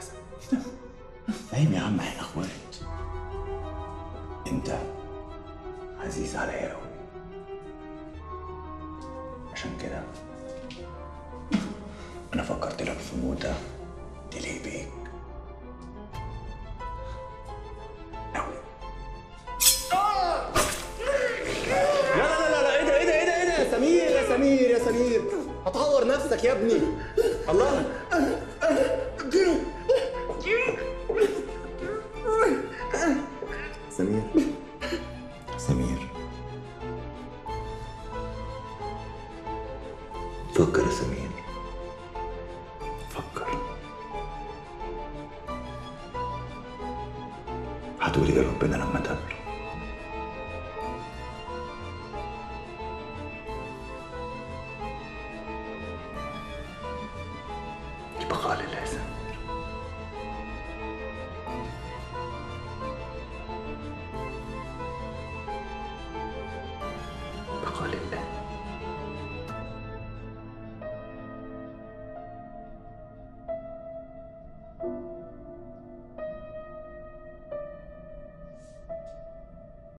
حسن فاهم يا عم احنا اخوات انت عزيز عليا قوي عشان كده انا فكرت لك في موتة تليق بيك قوي لا لا لا لا ايه ده ايه ده ايه ده ايه ده يا سمير يا سمير يا سمير هتعور نفسك يا ابني الله سمير سمير فكر يا سمير فكر هتقولي يا ربنا لما تقابله البقاء لله يا سمير بقاء لله